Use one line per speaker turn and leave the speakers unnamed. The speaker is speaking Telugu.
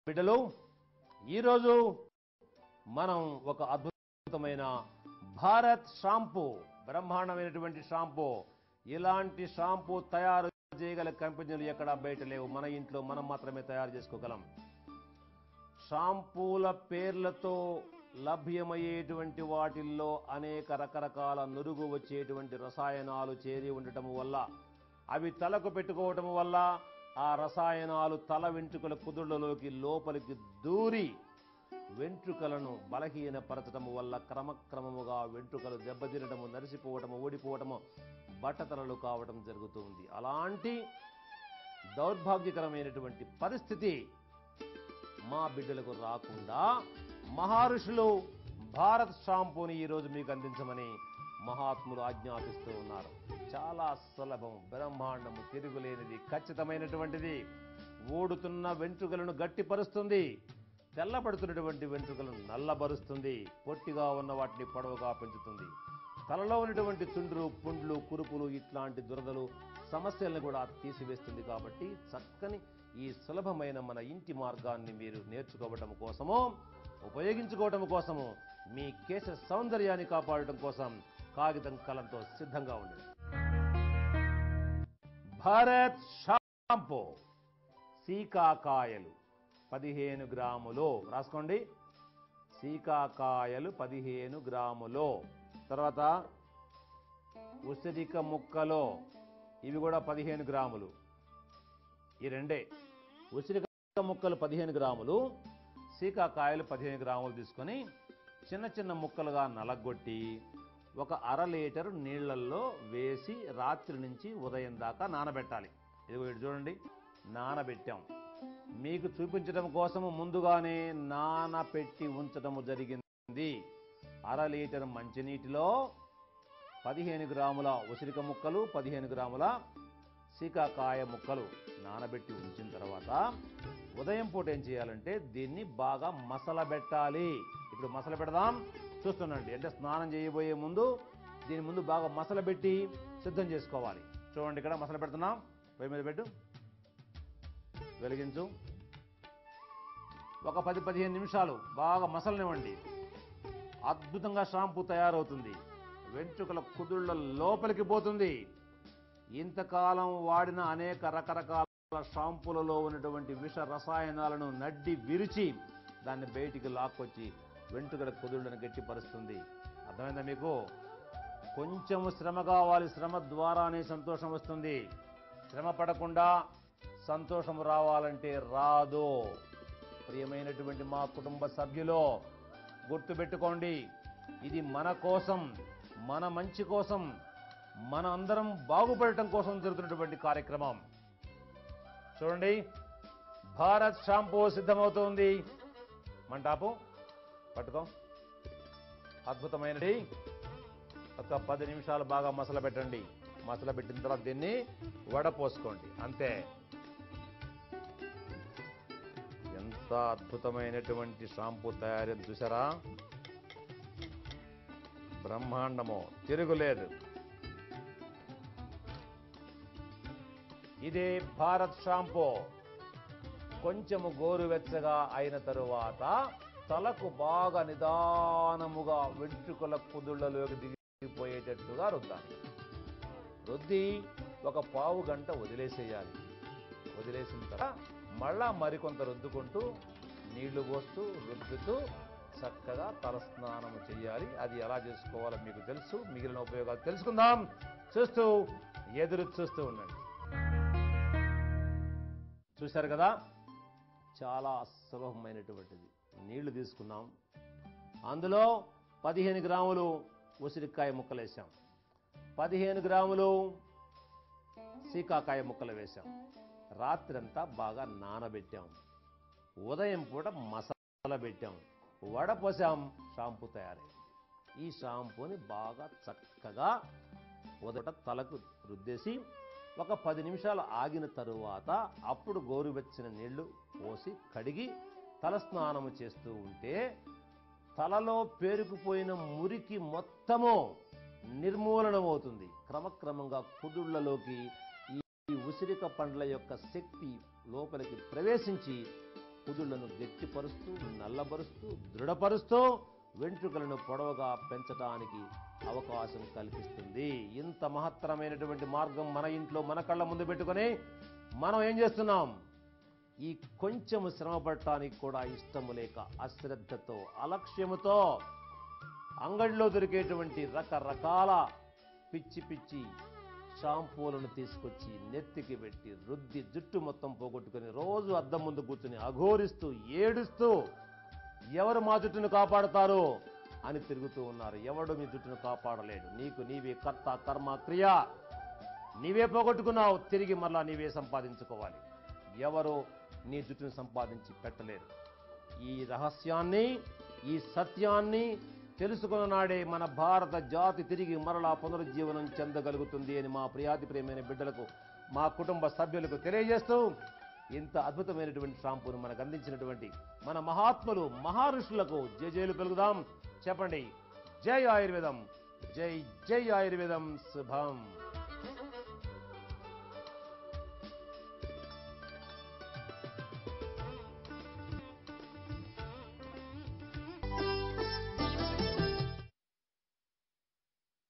బిడ్డలు ఈరోజు మనం ఒక అద్భుతమైన భారత్ షాంపూ బ్రహ్మాండమైనటువంటి షాంపూ ఇలాంటి షాంపూ తయారు చేయగల కంపెనీలు ఎక్కడా బయట లేవు మన ఇంట్లో మనం మాత్రమే తయారు చేసుకోగలం షాంపూల పేర్లతో లభ్యమయ్యేటువంటి వాటిల్లో అనేక రకరకాల నురుగు వచ్చేటువంటి రసాయనాలు చేరి ఉండటం వల్ల అవి తలకు పెట్టుకోవటం వల్ల ఆ రసాయనాలు తల వెంట్రుకల కుదుళ్లలోకి లోపలికి దూరి వెంట్రుకలను బలహీనపరచటం వల్ల క్రమక్రమముగా వెంట్రుకలు దెబ్బతినటము నరిసిపోవటము ఊడిపోవటము బట్టతలలు కావటం జరుగుతుంది అలాంటి దౌర్భాగ్యకరమైనటువంటి పరిస్థితి మా బిడ్డలకు రాకుండా మహర్షులు భారత్ షాంపూని ఈరోజు మీకు అందించమని మహాత్ములు ఆజ్ఞాపిస్తూ ఉన్నారు చాలా సులభం బ్రహ్మాండము తిరుగులేనిది ఖచ్చితమైనటువంటిది ఊడుతున్న వెంట్రుకలను గట్టిపరుస్తుంది తెల్లబడుతున్నటువంటి వెంట్రుకలను నల్లబరుస్తుంది పొట్టిగా ఉన్న వాటిని పొడవుగా పెంచుతుంది తలలో ఉన్నటువంటి చుండ్రు పుండ్లు కురుపులు ఇట్లాంటి దురదలు సమస్యలను కూడా తీసివేస్తుంది కాబట్టి చక్కని ఈ సులభమైన మన ఇంటి మార్గాన్ని మీరు నేర్చుకోవటం కోసము ఉపయోగించుకోవటం కోసము మీ కేశ సౌందర్యాన్ని కాపాడటం కోసం కాగితం కలంతో సిద్ధంగా ఉండండి భారత్ షాంపూ సీకాకాయలు పదిహేను గ్రాములు రాసుకోండి సీకాకాయలు పదిహేను గ్రాములు తర్వాత ఉసిరిక ముక్కలో ఇవి కూడా పదిహేను గ్రాములు ఈ రెండే ఉసిరిక ముక్కలు పదిహేను గ్రాములు సీకాకాయలు పదిహేను గ్రాములు తీసుకొని చిన్న చిన్న ముక్కలుగా నలగొట్టి ఒక అర లీటర్ నీళ్ళల్లో వేసి రాత్రి నుంచి ఉదయం దాకా నానబెట్టాలి ఇదిగో ఇటు చూడండి నానబెట్టాం మీకు చూపించడం కోసము ముందుగానే నానపెట్టి ఉంచడము జరిగింది అర లీటర్ మంచినీటిలో పదిహేను గ్రాముల ఉసిరిక ముక్కలు పదిహేను గ్రాముల సీకాకాయ ముక్కలు నానబెట్టి ఉంచిన తర్వాత ఉదయం పూట ఏం చేయాలంటే దీన్ని బాగా మసలబెట్టాలి ఇప్పుడు మసల పెడదాం చూస్తుండండి అంటే స్నానం చేయబోయే ముందు దీని ముందు బాగా మసలబెట్టి సిద్ధం చేసుకోవాలి చూడండి ఇక్కడ మసల పెడుతున్నాం పొయ్యి మీద పెట్టు వెలిగించు ఒక పది పదిహేను నిమిషాలు బాగా మసలనివ్వండి అద్భుతంగా షాంపూ తయారవుతుంది వెంట్రుకల కుదుళ్ళ లోపలికి పోతుంది ఇంతకాలం వాడిన అనేక రకరకాల షాంపూలలో ఉన్నటువంటి విష రసాయనాలను నడ్డి విరిచి దాన్ని బయటికి లాక్కొచ్చి వెంట్రుకల కుదుళ్ళను గట్టిపరుస్తుంది అర్థమైందా మీకు కొంచెం శ్రమ కావాలి శ్రమ ద్వారానే సంతోషం వస్తుంది శ్రమ పడకుండా సంతోషం రావాలంటే రాదు ప్రియమైనటువంటి మా కుటుంబ సభ్యులు గుర్తుపెట్టుకోండి ఇది మన కోసం మన మంచి కోసం మన అందరం బాగుపడటం కోసం జరుగుతున్నటువంటి కార్యక్రమం చూడండి భారత్ షాంపూ సిద్ధమవుతోంది మంటాపు పట్టుకో అద్భుతమైనది ఒక పది నిమిషాలు బాగా మసల పెట్టండి మసల పెట్టిన తర్వాత దీన్ని వడపోసుకోండి అంతే ఎంత అద్భుతమైనటువంటి షాంపూ తయారీ చూసారా బ్రహ్మాండము తిరుగులేదు ఇదే భారత్ షాంపూ కొంచెము గోరువెచ్చగా అయిన తరువాత తలకు బాగా నిదానముగా వెంట్రుకల కుదుళ్లలోకి దిగిపోయేటట్టుగా రుద్దాలి రుద్ది ఒక పావు గంట వదిలేసేయాలి వదిలేసిన తర్వాత మళ్ళా మరికొంత రుద్దుకుంటూ నీళ్లు పోస్తూ రుద్దుతూ చక్కగా తలస్నానం చేయాలి అది ఎలా చేసుకోవాలో మీకు తెలుసు మిగిలిన ఉపయోగాలు తెలుసుకుందాం చూస్తూ ఎదురు చూస్తూ ఉండండి చూశారు కదా చాలా సులభమైనటువంటిది నీళ్లు తీసుకున్నాం అందులో పదిహేను గ్రాములు ఉసిరికాయ ముక్కలు వేసాం పదిహేను గ్రాములు సీకాకాయ ముక్కలు వేసాం రాత్రంతా బాగా నానబెట్టాం ఉదయం పూట మసాలా పెట్టాం వడపోసాం షాంపూ తయారైంది ఈ షాంపూని బాగా చక్కగా ఉదట తలకు రుద్దేసి ఒక పది నిమిషాలు ఆగిన తరువాత అప్పుడు గోరువెచ్చని నీళ్లు పోసి కడిగి తలస్నానము చేస్తూ ఉంటే తలలో పేరుకుపోయిన మురికి మొత్తము నిర్మూలనమవుతుంది క్రమక్రమంగా కుదుళ్లలోకి ఈ ఉసిరిక పండ్ల యొక్క శక్తి లోపలికి ప్రవేశించి కుదుళ్లను గట్టిపరుస్తూ నల్లబరుస్తూ దృఢపరుస్తూ వెంట్రుకలను పొడవుగా పెంచడానికి అవకాశం కల్పిస్తుంది ఇంత మహత్తరమైనటువంటి మార్గం మన ఇంట్లో మన కళ్ళ ముందు పెట్టుకొని మనం ఏం చేస్తున్నాం ఈ కొంచెం శ్రమ పడటానికి కూడా ఇష్టము లేక అశ్రద్ధతో అలక్ష్యముతో అంగడిలో దొరికేటువంటి రకరకాల పిచ్చి పిచ్చి షాంపూలను తీసుకొచ్చి నెత్తికి పెట్టి రుద్ది జుట్టు మొత్తం పోగొట్టుకొని రోజు అద్దం ముందు కూర్చుని అఘోరిస్తూ ఏడుస్తూ ఎవరు మా జుట్టును కాపాడతారు అని తిరుగుతూ ఉన్నారు ఎవడు మీ జుట్టును కాపాడలేడు నీకు నీవే కర్త కర్మ క్రియ నీవే పోగొట్టుకున్నావు తిరిగి మరలా నీవే సంపాదించుకోవాలి ఎవరు నీ జుట్టును సంపాదించి పెట్టలేరు ఈ రహస్యాన్ని ఈ సత్యాన్ని తెలుసుకున్న నాడే మన భారత జాతి తిరిగి మరలా పునరుజ్జీవనం చెందగలుగుతుంది అని మా ప్రియాతి ప్రియమైన బిడ్డలకు మా కుటుంబ సభ్యులకు తెలియజేస్తూ ఇంత అద్భుతమైనటువంటి షాంపూను మనకు అందించినటువంటి మన మహాత్ములు మహారుషులకు జయజయలు కలుగుదాం చెప్పండి జై ఆయుర్వేదం జై జై ఆయుర్వేదం శుభం